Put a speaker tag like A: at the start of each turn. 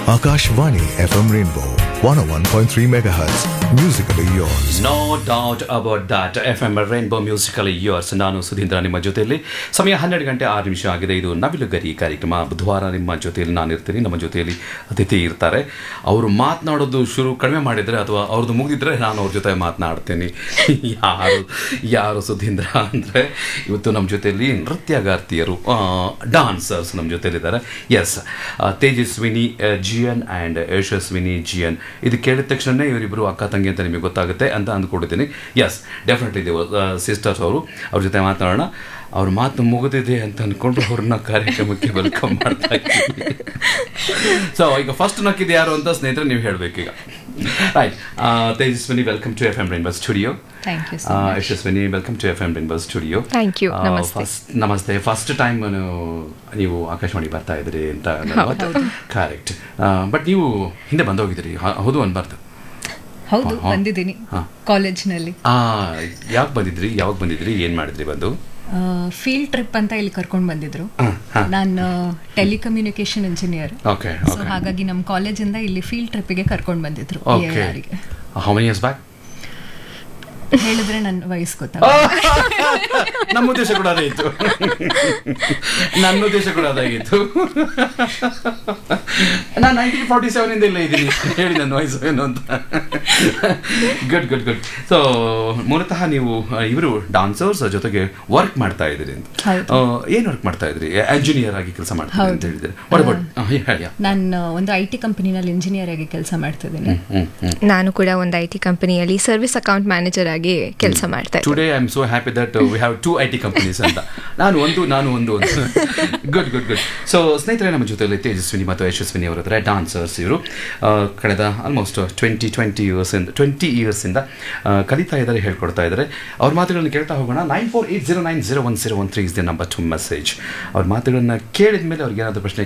A: Akashvani FM Rainbow 101.3 MHz. Musically yours.
B: No doubt about that F M rainbow musical years ನಾನು ಸುಧೀಂದ್ರ ನಿಮ್ಮ ಜೊತೆಯಲ್ಲಿ ಸಮಯ ಹನ್ನೆರಡು ಗಂಟೆ ಆರು ನಿಮಿಷ ಆಗಿದೆ ಇದು ನವಿಲುಗರಿ ಕಾರ್ಯಕ್ರಮ ಬುಧವಾರ ನಿಮ್ಮ ಜೊತೆಯಲ್ಲಿ ನಾನು ಇರ್ತೀನಿ ನಮ್ಮ ಜೊತೆಯಲ್ಲಿ ಅತಿಥಿ ಇರ್ತಾರೆ ಅವರು ಮಾತನಾಡೋದು ಶುರು ಕಡಿಮೆ ಮಾಡಿದರೆ ಅಥವಾ ಅವ್ರದ್ದು ಮುಗಿದಿದ್ರೆ ನಾನು ಅವ್ರ ಜೊತೆ ಮಾತನಾಡ್ತೀನಿ ಯಾರು ಯಾರು ಸುಧೀಂದ್ರ ಅಂದರೆ ಇವತ್ತು ನಮ್ಮ ಜೊತೆಯಲ್ಲಿ ನೃತ್ಯಗಾರ್ತಿಯರು ಡಾನ್ಸರ್ಸ್ ನಮ್ಮ ಜೊತೆಲಿದ್ದಾರೆ yes Tejaswini G N and Yashaswini G N ಇದು ಕೇಳಿದ ತಕ್ಷಣ ಇವರಿಬ್ಬರು ಅಕ್ಕ ತಂಗಿ ಅಂತ ನಿಮಗೆ ಗೊತ್ತಾಗುತ್ತೆ ಅಂತ ಅಂದ್ಕೊಂಡಿದ್ದೀನಿ ಎಸ್ ಡೆಫಿನೆಟ್ಲಿ ದೇವ್ ಸಿಸ್ಟರ್ಸ್ ಅವರು ಅವ್ರ ಜೊತೆ ಮಾತನಾಡೋಣ ಅವ್ರ ಮಾತು ಮುಗಿದಿದೆ ಅಂತ ಅಂದ್ಕೊಂಡು ಅವ್ರನ್ನ ಕಾರ್ಯಕ್ರಮಕ್ಕೆ ವೆಲ್ಕಮ್ ಮಾಡ್ತಾ ಇದ್ದೀನಿ ಸೊ ಈಗ ಫಸ್ಟ್ ನಕ್ಕಿದೆ ಯಾರು ಅಂತ ಸ್ನೇಹಿತರೆ ನೀವು ಹೇಳಬೇಕೀಗ right Tejaswini welcome to F M rainbow studio
C: Thank you so
B: Yashaswini welcome to F M rainbow studio
C: Thank you. ನಮಸ್ತೆ.
B: ಫಸ್ಟ್ ನಮಸ್ತೆ ಫಸ್ಟ್ ಟೈಮ್ ನೀವು ಆಕಾಶವಾಣಿ ಬರ್ತಾ ಇದ್ರಿ ಅಂತ ಕರೆಕ್ಟ್ ಬಟ್ ನೀವು ಹಿಂದೆ ಬಂದೋಗಿದ್ದೀರಿ ಹ- ಹೌದು ಅನ್ಬಾರ್ದು
C: ಹೌದು
B: ಹಾ.
C: ಬಂದಿದ್ದೀನಿ
B: ಹಾ.
C: ಕಾಲೇಜ್ನಲ್ಲಿ
B: ಆ ಯಾಕೆ ಬಂದಿದ್ರಿ ಯಾವಾಗ ಬಂದಿದ್ರಿ ಏನ್ ಮಾಡಿದ್ರಿ ಬಂದು
C: ಫೀಲ್ಡ್ ಟ್ರಿಪ್ ಅಂತ ಇಲ್ಲಿ ಕರ್ಕೊಂಡು ಬಂದಿದ್ರು
B: ಹಾ, ಹಾ.
C: ನಾನು ಟೆಲಿಕಮ್ಯುನಿಕೇಶನ್ ಇಂಜಿನಿಯರ್
B: ಓಕೆ
C: ಸೊ ಹಾಗಾಗಿ ನಮ್ಮ ಕಾಲೇಜಿಂದ ಇಲ್ಲಿ ಫೀಲ್ಡ್ ಟ್ರಿಪ್ಪಿಗೆ ಕರ್ಕೊಂಡು ಬಂದಿದ್ರು
B: ಓಕೆ
C: AIR ಗೆ.
B: ಹೌ ಮೆನಿ ಇಯರ್ಸ್ ಬ್ಯಾಕ್
C: ಹೇಳಿದ್ರೆ ನನ್ನ ವಯಸ್ಸು ಗೊತ್ತಾ
B: ನಮ್ಮ ಉದ್ದೇಶ ಕೂಡ ಅದೇ ಇತ್ತು ನನ್ನ ಉದ್ದೇಶ ಕೂಡ ಅದಾಗಿತ್ತು ನಾನು ನೈನ್ಟೀನ್ ಫಾರ್ಟಿ ಸೆವೆನ್ ಇಂದ ಇಲ್ಲೇ ಇದ್ದೀನಿ ಹೇಳಿ ನನ್ನ ವಯಸ್ಸು ಏನು ಅಂತ ಗುಡ್ ಗುಡ್ ಗುಡ್ ಸೊ ಮೂಲತಃ ನೀವು ಇವರು ಡಾನ್ಸರ್ಸ್ ಜೊತೆಗೆ ವರ್ಕ್ ಮಾಡ್ತಾ ಇದ್ದೀರಿ ಅಂತ
C: ಹೌದು.
B: ಆ, ಏನ್ ವರ್ಕ್ ಮಾಡ್ತಾ ಇದ್ರಿ ಎಂಜಿನಿಯರ್ ಆಗಿ ಕೆಲಸ ಮಾಡ್ತಾ ಅಂತ
C: ಹೌದು.
B: ಹೇಳಿದ್ರೆ ವಾಟ್ ಅಬೌಟ್ ಹೇಳಿ
C: ನಾನು ಒಂದು ಐ ಟಿ ಕಂಪನಿನಲ್ಲಿ ಇಂಜಿನಿಯರ್ ಆಗಿ ಕೆಲಸ ಮಾಡ್ತಿದ್ದೀನಿ
B: ಹ್ಮ್ ಹ್ಮ್
D: ನಾನು ಕೂಡ ಒಂದು ಐ ಟಿ ಕಂಪನಿಯಲ್ಲಿ ಸರ್ವಿಸ್ ಅಕೌಂಟ್ ಮ್ಯಾನೇಜರ್ ಆಗಿ ಕೆಲಸ ಮಾಡ್ತಾ ಇದ್ದೆ
B: today I am so happy that we have two I T companies ಅಂತ ನಾನು ಒಂದು ನಾನು ಒಂದು ಅಂತ ಗುಡ್ ಗುಡ್ ಗುಡ್ ಸೊ ಸ್ನೇಹಿತರೆ ನಮ್ಮ ಜೊತೆಯಲ್ಲಿ ತೇಜಸ್ವಿನಿ ಮತ್ತು ಯಶಸ್ವಿನಿ ಅವರಿದ್ದಾರೆ ಡಾನ್ಸರ್ಸ್ ಇವರು ಆ, ಕಳೆದ ಆಲ್ಮೋಸ್ಟ್ ಟ್ವೆಂಟಿ ಟ್ವೆಂಟಿ ಇಯರ್ಸಿಂದ ಟ್ವೆಂಟಿ ಇಯರ್ಸಿಂದ ಕಲಿತಾ ಇದ್ದಾರೆ ಹೇಳ್ಕೊಡ್ತಾ ಇದ್ದಾರೆ ಅವ್ರ ಮಾತುಗಳನ್ನು ಕೇಳ್ತಾ ಹೋಗೋಣ nine four eight zero nine zero one zero one three is the number to message ಅವ್ರ ಮಾತುಗಳನ್ನ ಕೇಳಿದ ಮೇಲೆ ಅವ್ರಿಗೆ ಏನಾದರೂ ಪ್ರಶ್ನೆ